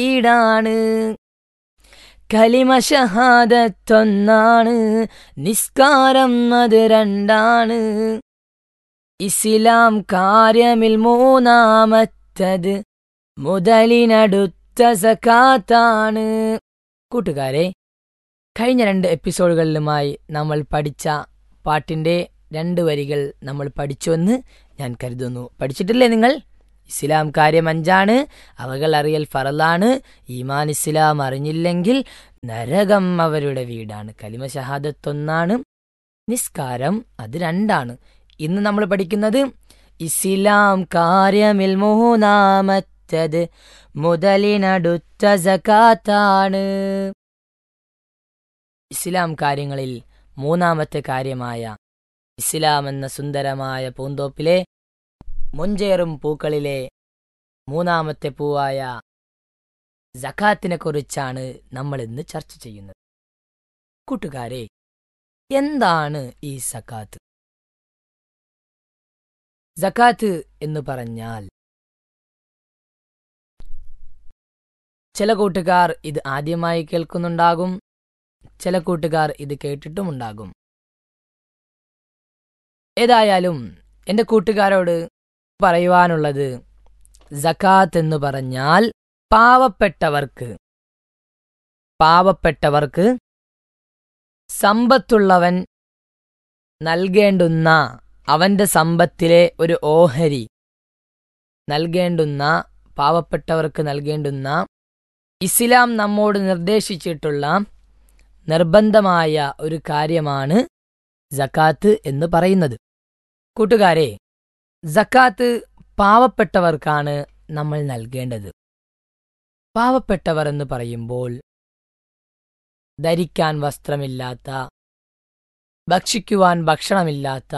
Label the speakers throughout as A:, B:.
A: ഈടാണ് കലിമ ഷഹാദത്തൊന്നാണ് നിസ്കാരം അത് രണ്ടാണ് ഇസ്ലാം കാര്യമിൽ മൂന്നാമത്തത് മുതലിനടുത്ത സക്കാത്താണ് കൂട്ടുകാരെ കഴിഞ്ഞ രണ്ട് എപ്പിസോഡുകളിലുമായി നമ്മൾ പഠിച്ച പാട്ടിൻ്റെ രണ്ട് വരികൾ നമ്മൾ പഠിച്ചുവെന്ന് ഞാൻ കരുതുന്നു പഠിച്ചിട്ടില്ലേ നിങ്ങൾ ഇസ്ലാം കാര്യം അഞ്ചാണ് അവകൾ അറിയൽ ഫറലാണ് ഈമാൻ ഇസ്ലാം അറിഞ്ഞില്ലെങ്കിൽ നരകം അവരുടെ വീടാണ് കലിമ ഷഹാദത്തൊന്നാണ് നിസ്കാരം അത് രണ്ടാണ് ഇന്ന് നമ്മൾ പഠിക്കുന്നത് ഇസ്ലാം കാര്യമിൽ മൂന്നാമത്തത് മുതലിനടുത്ത സക്കാത്താണ് ഇസ്ലാം കാര്യങ്ങളിൽ മൂന്നാമത്തെ കാര്യമായ ഇസ്ലാം എന്ന സുന്ദരമായ പൂന്തോപ്പിലെ മുഞ്ചേറും പൂക്കളിലെ മൂന്നാമത്തെ പൂവായ ജക്കാത്തിനെ കുറിച്ചാണ് നമ്മൾ ഇന്ന് ചർച്ച ചെയ്യുന്നത് കൂട്ടുകാരെ എന്താണ് ഈ സക്കാത്ത് ജക്കാത്ത് എന്ന് പറഞ്ഞാൽ ചില കൂട്ടുകാർ ഇത് ആദ്യമായി കേൾക്കുന്നുണ്ടാകും ചില കൂട്ടുകാർ ഇത് കേട്ടിട്ടുമുണ്ടാകും ഏതായാലും എന്റെ കൂട്ടുകാരോട് പറയുവാനുള്ളത് ജക്കാത്ത് എന്ന് പറഞ്ഞാൽ പാവപ്പെട്ടവർക്ക് പാവപ്പെട്ടവർക്ക് സമ്പത്തുള്ളവൻ നൽകേണ്ടുന്ന അവന്റെ സമ്പത്തിലെ ഒരു ഓഹരി നൽകേണ്ടുന്ന പാവപ്പെട്ടവർക്ക് നൽകേണ്ടുന്ന ഇസ്ലാം നമ്മോട് നിർദ്ദേശിച്ചിട്ടുള്ള നിർബന്ധമായ ഒരു കാര്യമാണ് ജക്കാത്ത് എന്ന് പറയുന്നത് കൂട്ടുകാരെ ജക്കാത്ത് പാവപ്പെട്ടവർക്കാണ് നമ്മൾ നൽകേണ്ടത് പാവപ്പെട്ടവർ എന്ന് പറയുമ്പോൾ ധരിക്കാൻ വസ്ത്രമില്ലാത്ത ഭക്ഷിക്കുവാൻ ഭക്ഷണമില്ലാത്ത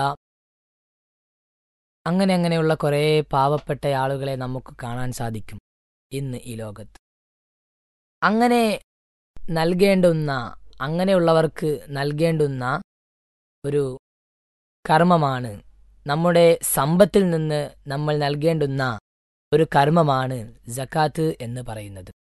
A: അങ്ങനെ അങ്ങനെയുള്ള കുറേ പാവപ്പെട്ട ആളുകളെ നമുക്ക് കാണാൻ സാധിക്കും ഇന്ന് ഈ ലോകത്ത് അങ്ങനെ നൽകേണ്ടുന്ന അങ്ങനെയുള്ളവർക്ക് നൽകേണ്ടുന്ന ഒരു കർമ്മമാണ് നമ്മുടെ സമ്പത്തിൽ നിന്ന് നമ്മൾ നൽകേണ്ടുന്ന ഒരു കർമ്മമാണ് ജക്കാത്ത് എന്ന് പറയുന്നത്